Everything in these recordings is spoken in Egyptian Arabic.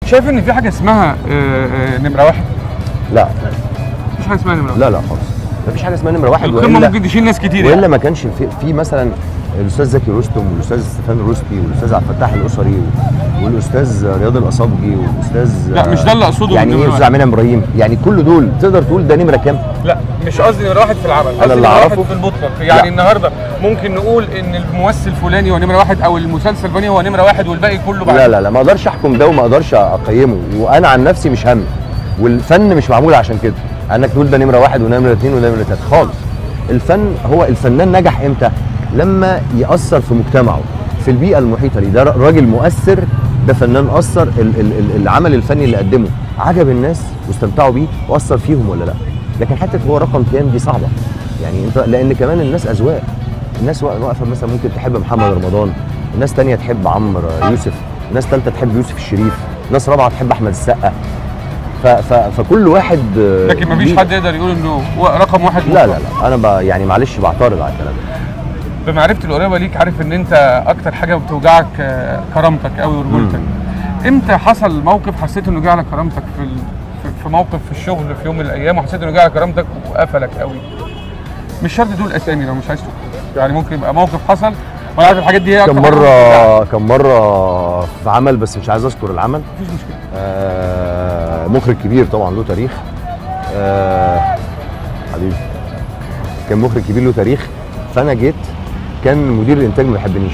شايف ان في حاجه اسمها آه، آه، نمره واحد لا مفيش حاجه اسمها نمره واحد لا لا خالص مفيش حاجه اسمها نمره واحد القمه والا ممكن تشيل ناس كتير والا يعني. ما كانش في, في مثلا الاستاذ زكي رستم والاستاذ ستيفان الرستي والاستاذ عبد الفتاح الاسري والاستاذ رياض الاصابجي والاستاذ لا، مش ده اللي أقصده يعني بالنمرة ايه الاستاذ واحد. عماد ابراهيم يعني كل دول تقدر تقول ده نمره كام لا مش قصدي نمره واحد في العمل قصدي اللي نمره واحد أعرفه- في المطلق يعني لا. النهارده ممكن نقول ان الممثل الفلاني هو نمره واحد او المسلسل الفلاني هو نمره واحد والباقي كله بعد لا لا لا ما اقدرش احكم ده وما اقدرش اقيمه وانا عن نفسي مش هم والفن مش معمول عشان كده انك تقول ده نمره واحد ونمره اثنين ونمره ثلاثه خالص الفن هو الفنان نجح امتى؟ لما ياثر في مجتمعه في البيئه المحيطه ليه ده راجل مؤثر ده فنان اثر ال- ال- ال- العمل الفني اللي قدمه عجب الناس واستمتعوا بيه واثر فيهم ولا لا لكن حته هو رقم كام دي صعبه يعني انت لان كمان الناس اذواق الناس وا- واقفه مثلا ممكن تحب محمد رمضان ناس تانية تحب عمرو يوسف ناس تالتة تحب يوسف الشريف ناس رابعه تحب احمد السقا ف ف فكل واحد آه، لكن مفيش ليه- حد يقدر يقول انه هو رقم واحد لا مطلق. لا لا انا ب يعني معلش بعترض على الكلام ده بمعرفتي القريبه ليك عارف ان انت اكتر حاجه بتوجعك آه، كرامتك قوي ورجولتك امتى حصل موقف حسيت انه جه على كرامتك في ال... في- في موقف في الشغل في يوم من الايام وحسيت انه جه على كرامتك وقفلك قوي مش شرط تقول اسامي لو مش عايز تقول يعني ممكن يبقى موقف حصل وانا عارف الحاجات دي هي كم أكتر حاجة بتوجعك. مره كم مره في عمل بس مش عايز اذكر العمل مفيش مشكله آه مخرج كبير طبعا له تاريخ آه حبيبي كان مخرج كبير له تاريخ فانا جيت كان مدير الانتاج ما بيحبنيش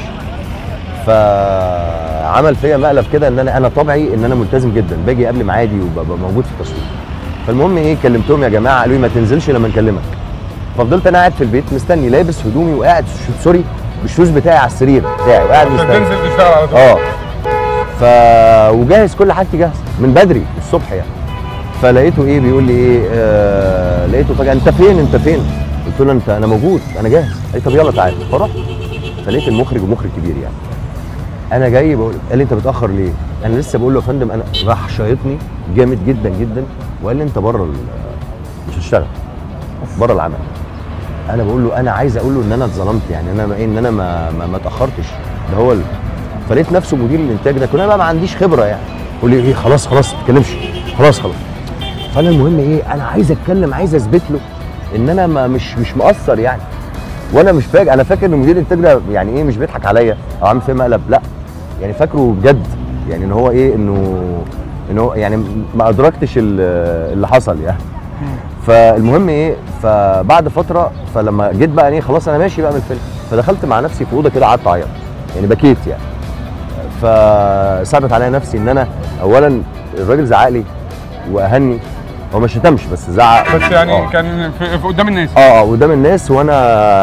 فعمل فيا مقلب كده ان انا انا طبعي ان انا ملتزم جدا باجي قبل ميعادي وببقى موجود في التصوير فالمهم ايه كلمتهم يا جماعه قالوا لي ما تنزلش لما نكلمك ففضلت انا قاعد في البيت مستني لابس هدومي وقاعد سوري بالشوز بتاعي على السرير بتاعي وقاعد عشان مستني تنزل تشتغل على طول اه ف وجاهز كل حاجتي جاهزه من بدري الصبح يعني فلقيته ايه بيقول لي ايه آه لقيته فجاه انت فين انت فين قلت له انت انا موجود انا جاهز قال لي طب يلا تعالى فرحت فلقيت المخرج ومخرج كبير يعني انا جاي بقول قال لي انت متاخر ليه انا لسه بقول له يا فندم انا راح شايطني جامد جدا جدا وقال لي انت بره ال- مش هتشتغل بره العمل انا بقول له انا عايز اقول له ان انا اتظلمت يعني انا ايه ان انا ما ما, ما اتاخرتش ده هو ال... فلقيت نفسه مدير الانتاج ده كنا بقى ما عنديش خبره يعني يقول لي ايه خلاص خلاص ما تتكلمش خلاص خلاص فانا المهم ايه انا عايز اتكلم عايز اثبت له ان انا ما مش مش مقصر يعني وانا مش فاكر انا فاكر ان مدير الانتاج ده يعني ايه مش بيضحك عليا او عامل فيا مقلب لا يعني فاكره بجد يعني ان هو ايه انه ان هو يعني ما ادركتش ال- اللي حصل يعني فالمهم ايه فبعد فتره فلما جيت بقى ايه خلاص انا ماشي بقى من الفيلم فدخلت مع نفسي في اوضه كده قعدت اعيط يعني بكيت يعني فصعبت عليا نفسي ان انا اولا الراجل زعق لي واهني هو ما شتمش بس زعق بس يعني آه. كان في, في قدام الناس اه اه قدام الناس وانا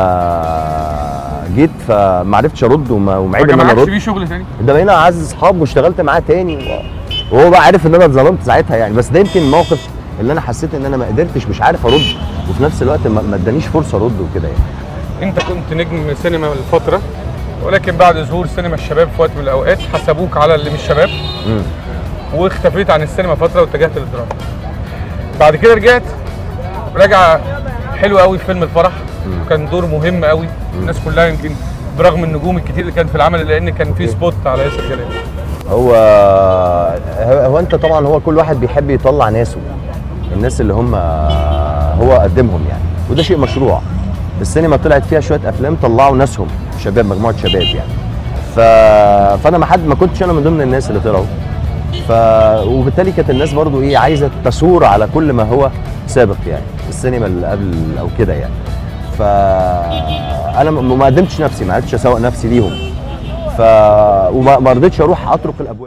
جيت فما عرفتش ارد وما ما ومعيب ان انا جمعكش ارد بيه شغل تاني ده بقينا اعز اصحاب واشتغلت معاه تاني و- وهو بقى عارف ان انا اتظلمت ساعتها يعني بس ده يمكن الموقف اللي انا حسيت ان انا ما قدرتش مش عارف ارد وفي نفس الوقت ما ما ادانيش فرصه ارد وكده يعني انت كنت نجم سينما لفتره ولكن بعد ظهور سينما الشباب في وقت من الاوقات حسبوك على اللي مش شباب مم. واختفيت عن السينما فتره واتجهت للدراما بعد كده رجعت راجع حلو قوي في فيلم الفرح وكان دور مهم قوي الناس كلها يمكن برغم النجوم الكتير اللي كان في العمل لان كان في سبوت على ياسر جلال هو هو انت طبعا هو كل واحد بيحب يطلع ناسه الناس اللي هم هو قدمهم يعني وده شيء مشروع السينما طلعت فيها شويه افلام طلعوا ناسهم شباب مجموعه شباب يعني ف... فانا ما حد ما كنتش انا من ضمن الناس اللي طلعوا ف وبالتالي كانت الناس برضو ايه عايزه تثور على كل ما هو سابق يعني السينما اللي قبل او كده يعني ف انا ما ما قدمتش نفسي ما عرفتش اسوق نفسي ليهم ف وما ما رضيتش اروح اطرق الابواب